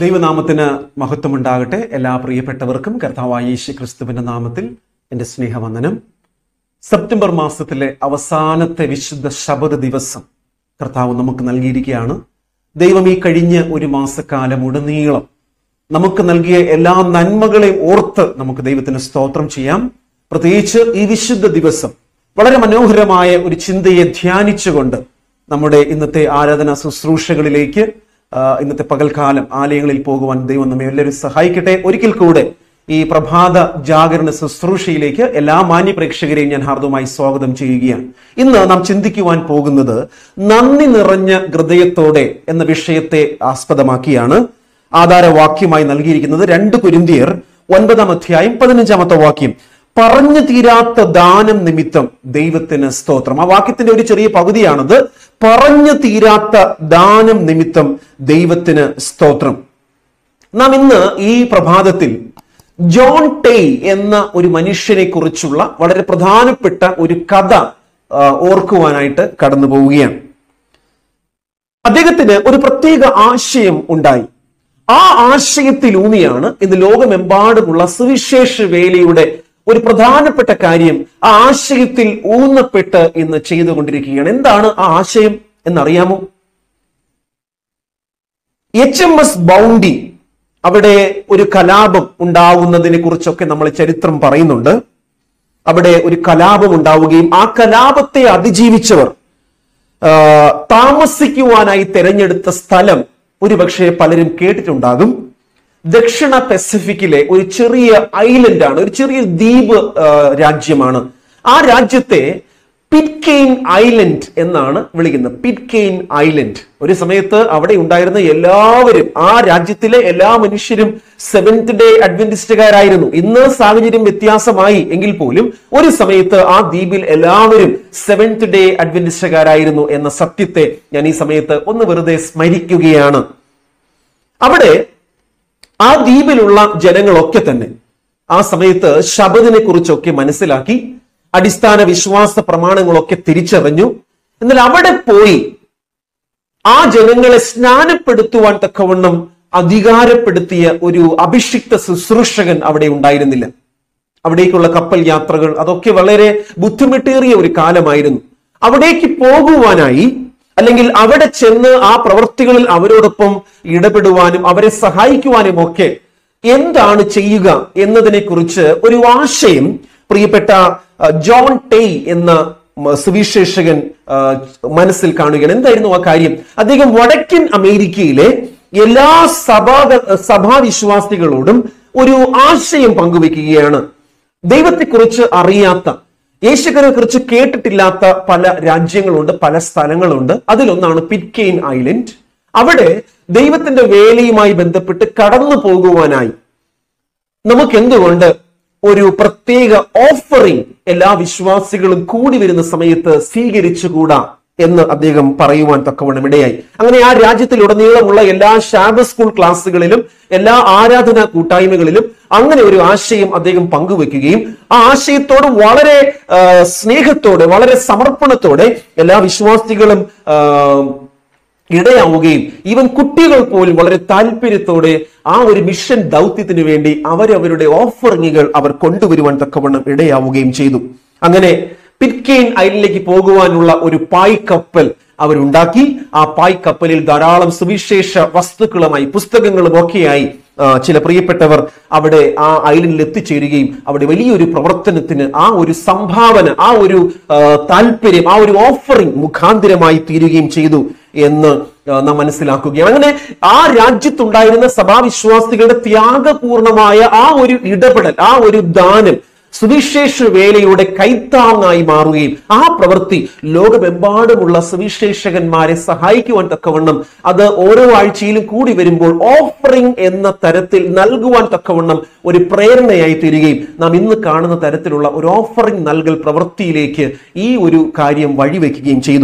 ദൈവനാമത്തിന് മഹത്വമുണ്ടാകട്ടെ എല്ലാ പ്രിയപ്പെട്ടവർക്കും കർത്താവായ യേശു ക്രിസ്തുവിന്റെ നാമത്തിൽ എൻ്റെ സ്നേഹവന്ദനം സെപ്റ്റംബർ മാസത്തിലെ അവസാനത്തെ വിശുദ്ധ ശബദ ദിവസം കർത്താവ് നമുക്ക് നൽകിയിരിക്കുകയാണ് ദൈവം ഈ കഴിഞ്ഞ ഒരു മാസക്കാലം ഉടനീളം നമുക്ക് നൽകിയ എല്ലാ നന്മകളെയും ഓർത്ത് നമുക്ക് ദൈവത്തിന് സ്തോത്രം ചെയ്യാം പ്രത്യേകിച്ച് ഈ വിശുദ്ധ ദിവസം വളരെ മനോഹരമായ ഒരു ചിന്തയെ ധ്യാനിച്ചുകൊണ്ട് നമ്മുടെ ഇന്നത്തെ ആരാധന ശുശ്രൂഷകളിലേക്ക് ആ, ഇന്നത്തെ പകൽക്കാലം ആലയങ്ങളിൽ പോകുവാൻ ദൈവം നമ്മെ എല്ലാവരും സഹായിക്കട്ടെ ഒരിക്കൽ കൂടെ ഈ പ്രഭാത ജാഗരണ ശുശ്രൂഷയിലേക്ക് എല്ലാ മാന്യ പ്രേക്ഷകരെയും ഞാൻ ഹാർദവമായി സ്വാഗതം ചെയ്യുകയാണ് ഇന്ന് നാം ചിന്തിക്കുവാൻ പോകുന്നത് നന്ദി നിറഞ്ഞ ഹൃദയത്തോടെ എന്ന വിഷയത്തെ ആസ്പദമാക്കിയാണ് ആധാരവാക്യമായി നൽകിയിരിക്കുന്നത് രണ്ട് കുരിന്തിയർ ഒൻപതാം അധ്യായം പതിനഞ്ചാമത്തെ വാക്യം പറഞ്ഞു തീരാത്ത ദാനം നിമിത്തം ദൈവത്തിന് സ്തോത്രം ആ വാക്യത്തിന്റെ ഒരു ചെറിയ പകുതിയാണത് പറഞ്ഞു തീരാത്ത ദാനം നിമിത്തം ദൈവത്തിന് സ്തോത്രം നാം ഇന്ന് ഈ പ്രഭാതത്തിൽ ജോൺ ടെയ് എന്ന ഒരു മനുഷ്യനെ കുറിച്ചുള്ള വളരെ പ്രധാനപ്പെട്ട ഒരു കഥ ആ, ഓർക്കുവാനായിട്ട് കടന്നു പോവുകയാണ് അദ്ദേഹത്തിന് ഒരു പ്രത്യേക ആശയം ഉണ്ടായി ആ ആശയത്തിലൂന്നിയാണ് ഇന്ന് ലോകമെമ്പാടുമുള്ള സുവിശേഷ വേലയുടെ ഒരു പ്രധാനപ്പെട്ട കാര്യം ആ ആശയത്തിൽ ഊന്നപ്പെട്ട് ഇന്ന് ചെയ്തുകൊണ്ടിരിക്കുകയാണ് എന്താണ് ആ ആശയം എന്നറിയാമോ എച്ച് എം എസ് ബൗണ്ടി അവിടെ ഒരു കലാപം ഉണ്ടാവുന്നതിനെ കുറിച്ചൊക്കെ നമ്മൾ ചരിത്രം പറയുന്നുണ്ട് അവിടെ ഒരു കലാപം ഉണ്ടാവുകയും ആ കലാപത്തെ അതിജീവിച്ചവർ ആ, താമസിക്കുവാനായി തെരഞ്ഞെടുത്ത സ്ഥലം ഒരുപക്ഷെ പലരും കേട്ടിട്ടുണ്ടാകും ദക്ഷിണ പസഫിക്കിലെ ഒരു ചെറിയ ഐലൻഡ് ആണ് ഒരു ചെറിയ ദ്വീപ് ആ, രാജ്യമാണ് ആ രാജ്യത്തെ പിറ്റ്കെയിൻ ഐലൻഡ് എന്നാണ് വിളിക്കുന്നത് പിറ്റ്കെയിൻ ഐലൻഡ് ഒരു സമയത്ത് അവിടെ ഉണ്ടായിരുന്ന എല്ലാവരും ആ രാജ്യത്തിലെ എല്ലാ മനുഷ്യരും സെവൻത് ഡേ അഡ്വന്റിസ്റ്റുകാരായിരുന്നു ഇന്ന് സാഹചര്യം വ്യത്യാസമായി എങ്കിൽ പോലും ഒരു സമയത്ത് ആ ദ്വീപിൽ എല്ലാവരും സെവൻത് ഡേ അഡ്വന്റിസ്റ്റുകാരായിരുന്നു എന്ന സത്യത്തെ ഞാൻ ഈ സമയത്ത് ഒന്ന് വെറുതെ സ്മരിക്കുകയാണ് അവിടെ ആ ദ്വീപിലുള്ള ജനങ്ങളൊക്കെ തന്നെ ആ സമയത്ത് ശബദിനെ കുറിച്ചൊക്കെ മനസ്സിലാക്കി അടിസ്ഥാന വിശ്വാസ പ്രമാണങ്ങളൊക്കെ തിരിച്ചറിഞ്ഞു എന്നാൽ അവിടെ പോയി ആ ജനങ്ങളെ സ്നാനപ്പെടുത്തുവാൻ തക്കവണ്ണം അധികാരപ്പെടുത്തിയ ഒരു അഭിഷിക്ത ശുശ്രൂഷകൻ അവിടെ ഉണ്ടായിരുന്നില്ല അവിടേക്കുള്ള കപ്പൽ യാത്രകൾ അതൊക്കെ വളരെ ബുദ്ധിമുട്ടേറിയ ഒരു കാലമായിരുന്നു അവിടേക്ക് പോകുവാനായി അല്ലെങ്കിൽ അവിടെ ചെന്ന് ആ പ്രവൃത്തികളിൽ അവരോടൊപ്പം ഇടപെടുവാനും അവരെ സഹായിക്കുവാനും ഒക്കെ എന്താണ് ചെയ്യുക എന്നതിനെ കുറിച്ച് ഒരു ആശയം പ്രിയപ്പെട്ട ആ, ജോൺ ടെയ് എന്ന മ- സുവിശേഷകൻ ആ, മനസ്സിൽ കാണുകയാണ് എന്തായിരുന്നു ആ കാര്യം അദ്ദേഹം വടക്കൻ അമേരിക്കയിലെ എല്ലാ സഭാ സഭാവിശ്വാസികളോടും ഒരു ആശയം പങ്കുവെക്കുകയാണ് ദൈവത്തെക്കുറിച്ച് അറിയാത്ത യേശുക്കനെ കുറിച്ച് കേട്ടിട്ടില്ലാത്ത പല രാജ്യങ്ങളുണ്ട് പല സ്ഥലങ്ങളുണ്ട് അതിലൊന്നാണ് പിറ്റ്കെയിൻ ഐലൻഡ് അവിടെ ദൈവത്തിന്റെ വേലയുമായി ബന്ധപ്പെട്ട് കടന്നു പോകുവാനായി നമുക്ക് എന്തുകൊണ്ട് ഒരു പ്രത്യേക ഓഫറിംഗ് എല്ലാ വിശ്വാസികളും കൂടി വരുന്ന സമയത്ത് സ്വീകരിച്ചുകൂടാ എന്ന് അദ്ദേഹം പറയുവാൻ തക്കവണ്ണം ഇടയായി അങ്ങനെ ആ രാജ്യത്തിലുടനീളമുള്ള എല്ലാ ശാബ സ്കൂൾ ക്ലാസ്സുകളിലും എല്ലാ ആരാധനാ കൂട്ടായ്മകളിലും അങ്ങനെ ഒരു ആശയം അദ്ദേഹം പങ്കുവെക്കുകയും ആ ആശയത്തോട് വളരെ ആ, സ്നേഹത്തോടെ വളരെ സമർപ്പണത്തോടെ എല്ലാ വിശ്വാസികളും ആ, ഇടയാവുകയും ഈവൻ കുട്ടികൾ പോലും വളരെ താല്പര്യത്തോടെ ആ ഒരു മിഷൻ ദൗത്യത്തിന് വേണ്ടി അവരവരുടെ ഓഫറിങ്ങുകൾ അവർ കൊണ്ടുവരുവാൻ തക്കവണ്ണം ഇടയാവുകയും ചെയ്തു അങ്ങനെ പിറ്റ്കെയിൻ ഐലിലേക്ക് പോകുവാനുള്ള ഒരു പായ് കപ്പൽ അവരുണ്ടാക്കി ആ പായ് കപ്പലിൽ ധാരാളം സുവിശേഷ വസ്തുക്കളുമായി പുസ്തകങ്ങളും ഒക്കെയായി ആ, ചില പ്രിയപ്പെട്ടവർ അവിടെ ആ ഐലൻഡിൽ എത്തിച്ചേരുകയും അവിടെ വലിയൊരു പ്രവർത്തനത്തിന് ആ ഒരു സംഭാവന ആ ഒരു ആ, താല്പര്യം ആ ഒരു ഓഫറിംഗ് മുഖാന്തിരമായി തീരുകയും ചെയ്തു എന്ന് ആ, നാം മനസ്സിലാക്കുകയാണ് അങ്ങനെ ആ രാജ്യത്തുണ്ടായിരുന്ന സഭാവിശ്വാസികളുടെ ത്യാഗപൂർണമായ ആ ഒരു ഇടപെടൽ ആ ഒരു ദാനം സുവിശേഷ വേലയുടെ കൈത്താങ്ങായി മാറുകയും ആ പ്രവൃത്തി ലോകമെമ്പാടുമുള്ള സുവിശേഷകന്മാരെ സഹായിക്കുവാൻ തക്കവണ്ണം അത് ഓരോ ആഴ്ചയിലും കൂടി വരുമ്പോൾ ഓഫറിംഗ് എന്ന തരത്തിൽ നൽകുവാൻ തക്കവണ്ണം ഒരു പ്രേരണയായി തീരുകയും നാം ഇന്ന് കാണുന്ന തരത്തിലുള്ള ഒരു ഓഫറിംഗ് നൽകൽ പ്രവൃത്തിയിലേക്ക് ഈ ഒരു കാര്യം വഴിവെക്കുകയും ചെയ്തു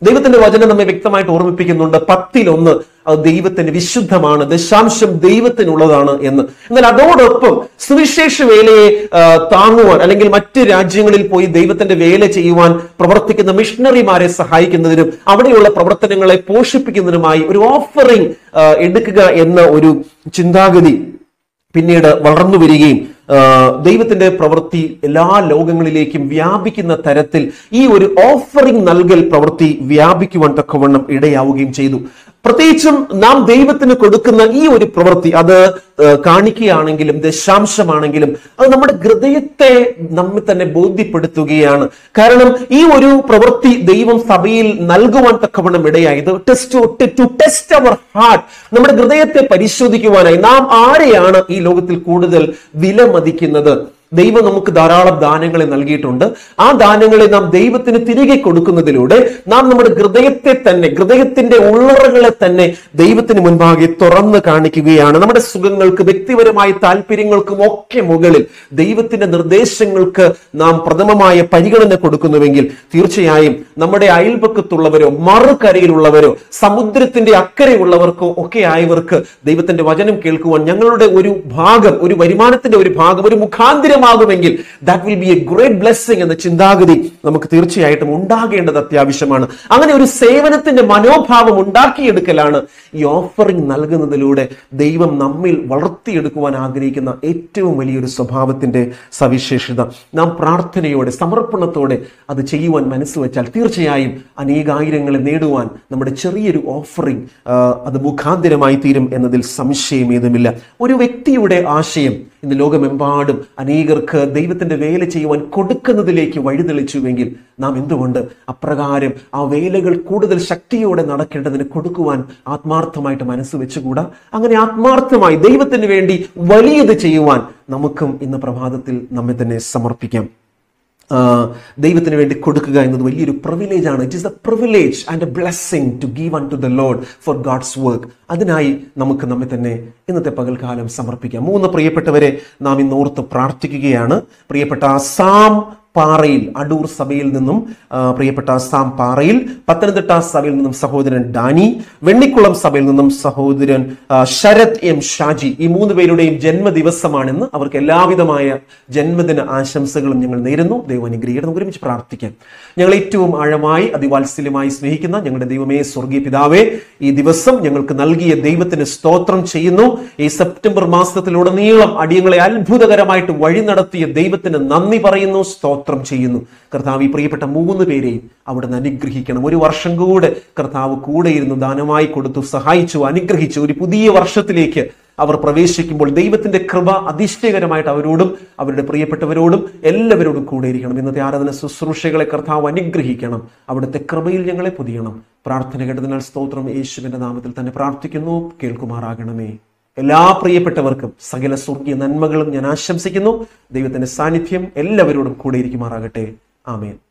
ദൈവത്തിന്റെ വചനം നമ്മെ വ്യക്തമായിട്ട് ഓർമ്മിപ്പിക്കുന്നുണ്ട് പത്തിലൊന്ന് അത് ദൈവത്തിന് വിശുദ്ധമാണ് ദശാംശം ദൈവത്തിനുള്ളതാണ് എന്ന് എന്നാൽ അതോടൊപ്പം സുവിശേഷ വേലയെ ആ, താങ്ങുവാൻ അല്ലെങ്കിൽ മറ്റ് രാജ്യങ്ങളിൽ പോയി ദൈവത്തിന്റെ വേല ചെയ്യുവാൻ പ്രവർത്തിക്കുന്ന മിഷണറിമാരെ സഹായിക്കുന്നതിനും അവിടെയുള്ള പ്രവർത്തനങ്ങളെ പോഷിപ്പിക്കുന്നതിനുമായി ഒരു ഓഫറിംഗ് എടുക്കുക എന്ന ഒരു ചിന്താഗതി പിന്നീട് വളർന്നു വരികയും ആ, ദൈവത്തിന്റെ പ്രവൃത്തി എല്ലാ ലോകങ്ങളിലേക്കും വ്യാപിക്കുന്ന തരത്തിൽ ഈ ഒരു ഓഫറിംഗ് നൽകൽ പ്രവൃത്തി വ്യാപിക്കുവാൻ തക്കവണ്ണം ഇടയാവുകയും ചെയ്തു പ്രത്യേകിച്ചും നാം ദൈവത്തിന് കൊടുക്കുന്ന ഈ ഒരു പ്രവൃത്തി അത് ആ, കാണിക്കുകയാണെങ്കിലും ദശാംശമാണെങ്കിലും അത് നമ്മുടെ ഹൃദയത്തെ നമ്മെ തന്നെ ബോധ്യപ്പെടുത്തുകയാണ് കാരണം ഈ ഒരു പ്രവൃത്തി ദൈവം സഭയിൽ നൽകുവാൻ തക്കവണ്ണം ഇടയായത് ടെസ്റ്റ് ടു ടെസ്റ്റ് അവർ ഹാർട്ട് നമ്മുടെ ഹൃദയത്തെ പരിശോധിക്കുവാനായി നാം ആരെയാണ് ഈ ലോകത്തിൽ കൂടുതൽ വിലമതിക്കുന്നത് ദൈവം നമുക്ക് ധാരാളം ദാനങ്ങളെ നൽകിയിട്ടുണ്ട് ആ ദാനങ്ങളെ നാം ദൈവത്തിന് തിരികെ കൊടുക്കുന്നതിലൂടെ നാം നമ്മുടെ ഹൃദയത്തെ തന്നെ ഹൃദയത്തിന്റെ ഉള്ളറകളെ തന്നെ ദൈവത്തിന് മുൻപാകെ തുറന്നു കാണിക്കുകയാണ് നമ്മുടെ സുഖങ്ങൾക്ക് വ്യക്തിപരമായ താല്പര്യങ്ങൾക്കും ഒക്കെ മുകളിൽ ദൈവത്തിന്റെ നിർദ്ദേശങ്ങൾക്ക് നാം പ്രഥമമായ പരിഗണന കൊടുക്കുന്നുവെങ്കിൽ തീർച്ചയായും നമ്മുടെ അയൽപക്കത്തുള്ളവരോ മറുകരയിലുള്ളവരോ സമുദ്രത്തിന്റെ അക്കരെയുള്ളവർക്കോ ഒക്കെ ആയവർക്ക് ദൈവത്തിന്റെ വചനം കേൾക്കുവാൻ ഞങ്ങളുടെ ഒരു ഭാഗം ഒരു വരുമാനത്തിന്റെ ഒരു ഭാഗം ഒരു മുഖാന്തിരമാകുമെങ്കിൽ that will be a great blessing എന്ന ചിന്താഗതി നമുക്ക് തീർച്ചയായിട്ടും ഉണ്ടാകേണ്ടത് അത്യാവശ്യമാണ് അങ്ങനെ ഒരു സേവനത്തിന്റെ മനോഭാവം ഉണ്ടാക്കിയെടുക്കലാണ് ഈ ഓഫറിംഗ് നൽകുന്നതിലൂടെ ദൈവം നമ്മിൽ വളർത്തിയെടുക്കുവാൻ ആഗ്രഹിക്കുന്ന ഏറ്റവും വലിയൊരു സ്വഭാവത്തിന്റെ സവിശേഷത നാം പ്രാർത്ഥനയോടെ സമർപ്പണത്തോടെ അത് ചെയ്യുവാൻ മനസ്സ് വെച്ചാൽ തീർച്ചയായും അനേകായിരങ്ങളെ നേടുവാൻ നമ്മുടെ ചെറിയൊരു ഓഫറിംഗ് അത് മുഖാന്തിരമായി തീരും എന്നതിൽ സംശയം ഏതുമില്ല ഒരു വ്യക്തിയുടെ ആശയം ഇന്ന് ലോകമെമ്പാടും അനേകർക്ക് ദൈവത്തിന്റെ വേല ചെയ്യുവാൻ കൊടുക്കുന്നതിലേക്ക് വഴിതെളിച്ചുവെങ്കിൽ നാം എന്തുകൊണ്ട് അപ്രകാരം ആ വേലകൾ കൂടുതൽ ശക്തിയോടെ നടക്കേണ്ടതിന് കൊടുക്കുവാൻ ആത്മാർത്ഥമായിട്ട് മനസ്സ് വെച്ചുകൂടാ അങ്ങനെ ആത്മാർത്ഥമായി ദൈവത്തിന് വേണ്ടി വലിയത് ചെയ്യുവാൻ നമുക്കും ഇന്ന് പ്രഭാതത്തിൽ നമ്മെ തന്നെ സമർപ്പിക്കാം ആ, ദൈവത്തിന് വേണ്ടി കൊടുക്കുക എന്നത് വലിയൊരു പ്രിവിലേജ് ആണ് it is a privilege and a blessing to give unto the Lord for God's work അതിനായി നമുക്ക് നമ്മെ തന്നെ ഇന്നത്തെ പകൽക്കാലം സമർപ്പിക്കാം മൂന്ന് പ്രിയപ്പെട്ടവരെ നാം ഇന്ന് ഓർത്ത് പ്രാർത്ഥിക്കുകയാണ് പ്രിയപ്പെട്ട സാം പാറയിൽ അടൂർ സഭയിൽ നിന്നും ആ, പ്രിയപ്പെട്ട സാം പാറയിൽ പത്തനംതിട്ട സഭയിൽ നിന്നും സഹോദരൻ ഡാനി വെണ്ണിക്കുളം സഭയിൽ നിന്നും സഹോദരൻ ആ, ശരത് എം ഷാജി ഈ മൂന്ന് പേരുടെയും ജന്മദിവസമാണെന്ന് അവർക്ക് എല്ലാവിധമായ ജന്മദിന ആശംസകളും ഞങ്ങൾ നേരുന്നു ദൈവം അനുഗ്രഹിക്കണം നമുക്ക് ഒരുമിച്ച് പ്രാർത്ഥിക്കാം ഞങ്ങൾ ഏറ്റവും ആഴമായി അതിവാത്സല്യമായി സ്നേഹിക്കുന്ന ഞങ്ങളുടെ ദൈവമേ സ്വർഗീയ പിതാവേ ഈ ദിവസം ഞങ്ങൾക്ക് നൽകിയ ദൈവത്തിന് സ്തോത്രം ചെയ്യുന്നു ഈ സെപ്റ്റംബർ മാസത്തിലുടനീളം അടിയങ്ങളെ അത്ഭുതകരമായിട്ട് വഴി നടത്തിയ ദൈവത്തിന് നന്ദി പറയുന്നു സ്തോത്രം ചെയ്യുന്നു കർത്താവ് ഈ പ്രിയപ്പെട്ട മൂന്ന് പേരെയും അവിടുന്ന് അനുഗ്രഹിക്കണം ഒരു വർഷം കൂടെ കർത്താവ് കൂടെ ഇരുന്ന് ദാനമായി കൊടുത്തു സഹായിച്ചു അനുഗ്രഹിച്ചു ഒരു പുതിയ വർഷത്തിലേക്ക് അവർ പ്രവേശിക്കുമ്പോൾ ദൈവത്തിന്റെ കൃപ അതിശയകരമായിട്ട് അവരോടും അവരുടെ പ്രിയപ്പെട്ടവരോടും എല്ലാവരോടും കൂടെ ഇരിക്കണം ഇന്നത്തെ ആരാധന ശുശ്രൂഷകളെ കർത്താവ് അനുഗ്രഹിക്കണം അവിടുത്തെ കൃപയിൽ ഞങ്ങളെ പൊതിയണം പ്രാർത്ഥന കേട്ടതിനാൽ സ്തോത്രം യേശുവിന്റെ നാമത്തിൽ തന്നെ പ്രാർത്ഥിക്കുന്നു കേൾക്കുമാറാകണമേ എല്ലാ പ്രിയപ്പെട്ടവർക്കും സകല സ്വർഗീയ നന്മകളും ഞാൻ ആശംസിക്കുന്നു ദൈവത്തിന്റെ സാന്നിധ്യം എല്ലാവരോടും കൂടെ ഇരിക്കുമാറാകട്ടെ ആമേൻ